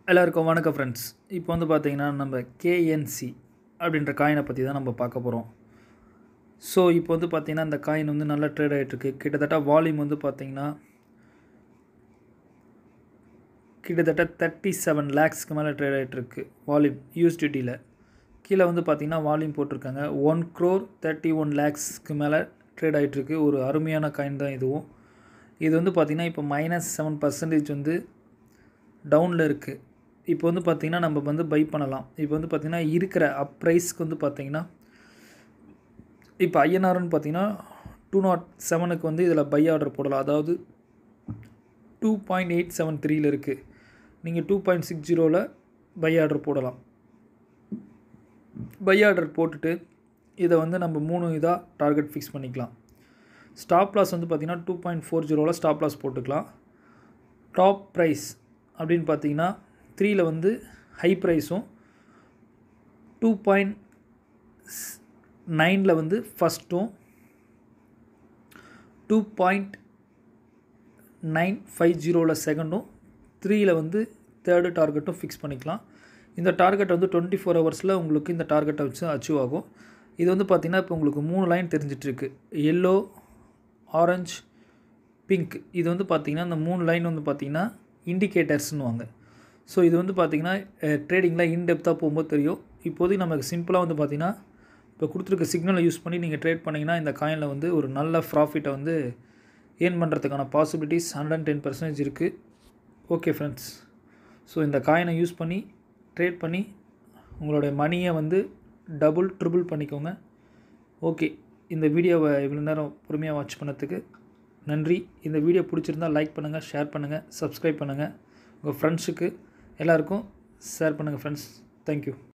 எல்லாருக்கும் வணக்கம் ஃப்ரெண்ட்ஸ் இப்போ வந்து பார்த்தீங்கன்னா நம்ம கேஎன்சி அப்படின்ற காயினை பற்றி தான் நம்ம பார்க்க போகிறோம் ஸோ இப்போ வந்து பார்த்தீங்கன்னா இந்த காயின் வந்து நல்லா ட்ரேட் ஆகிட்டுருக்கு கிட்டத்தட்ட வால்யூம் வந்து பார்த்தீங்கன்னா கிட்டத்தட்ட தேர்ட்டி செவன் லேக்ஸ்க்கு மேலே ட்ரேட் ஆகிட்டுருக்கு வால்யூம் யூஎஸ்டிடியில் கீழே வந்து பார்த்தீங்கன்னா வால்யூம் போட்டிருக்காங்க ஒன் க்ரோர் தேர்ட்டி ஒன் லேக்ஸ்க்கு மேலே ட்ரேட் ஆகிட்டுருக்கு ஒரு அருமையான காயின் தான் இதுவும் இது வந்து பார்த்திங்கன்னா இப்போ மைனஸ் செவன் பர்சன்டேஜ் வந்து டவுனில் இருக்குது இப்போ வந்து பார்த்திங்கன்னா நம்ம வந்து பை பண்ணலாம் இப்போ வந்து பார்த்திங்கன்னா இருக்கிற அப் ப்ரைஸ்க்கு வந்து பார்த்திங்கன்னா இப்போ ஐஎன்ஆர்னு பார்த்தீங்கன்னா டூ நாட் செவனுக்கு வந்து இதில் பை ஆர்டர் போடலாம் அதாவது டூ பாயிண்ட் எயிட் செவன் த்ரீயில் இருக்குது நீங்கள் டூ பாயிண்ட் சிக்ஸ் ஜீரோவில் பை ஆர்டர் போடலாம் பை ஆர்டர் போட்டுட்டு இதை வந்து நம்ம மூணு இதாக டார்கெட் ஃபிக்ஸ் பண்ணிக்கலாம் ஸ்டாப் லாஸ் வந்து பார்த்திங்கன்னா டூ பாயிண்ட் ஃபோர் ஜீரோவில் ஸ்டாப் லாஸ் போட்டுக்கலாம் டாப் ப்ரைஸ் அப்படின்னு பார்த்தீங்கன்னா த்ரீயில் வந்து ஹை ப்ரைஸும் டூ பாயிண்ட் நைனில் வந்து ஃபஸ்ட்டும் டூ பாயிண்ட் நைன் ஃபைவ் ஜீரோவில் செகண்டும் த்ரீயில் வந்து தேர்டு டார்கெட்டும் ஃபிக்ஸ் பண்ணிக்கலாம் இந்த டார்கெட் வந்து டுவெண்ட்டி ஃபோர் ஹவர்ஸில் உங்களுக்கு இந்த டார்கெட்டை வச்சு அச்சீவ் ஆகும் இது வந்து பார்த்திங்கன்னா இப்போ உங்களுக்கு மூணு லைன் தெரிஞ்சிட்ருக்கு எல்லோ ஆரஞ்ச் பிங்க் இது வந்து பார்த்திங்கன்னா இந்த மூணு லைன் வந்து பார்த்திங்கன்னா இண்டிகேட்டர்ஸ்னுவாங்க ஸோ இது வந்து பார்த்திங்கன்னா ட்ரேடிங்கில் இன்டெப்த்தாக போகும்போது தெரியும் இப்போதைக்கு நமக்கு சிம்பிளாக வந்து பார்த்திங்கன்னா இப்போ கொடுத்துருக்க சிக்னலை யூஸ் பண்ணி நீங்கள் ட்ரேட் பண்ணிங்கன்னா இந்த காயினில் வந்து ஒரு நல்ல ப்ராஃபிட்டை வந்து ஏர்ன் பண்ணுறதுக்கான possibilities hundred and ten percentage இருக்குது ஓகே ஃப்ரெண்ட்ஸ் ஸோ இந்த காயினை யூஸ் பண்ணி ட்ரேட் பண்ணி உங்களுடைய மணியை வந்து டபுள் ட்ரிபிள் பண்ணிக்கோங்க ஓகே இந்த வீடியோவை இவ்வளோ நேரம் பொறுமையாக வாட்ச் பண்ணதுக்கு நன்றி இந்த வீடியோ பிடிச்சிருந்தால் லைக் பண்ணுங்கள் ஷேர் பண்ணுங்கள் சப்ஸ்கிரைப் பண்ணுங்கள் உங்கள் ஃப்ரெண்ட்ஸுக்கு எல்லாருக்கும் ஷேர் பண்ணுங்கள் ஃப்ரெண்ட்ஸ் தேங்க்யூ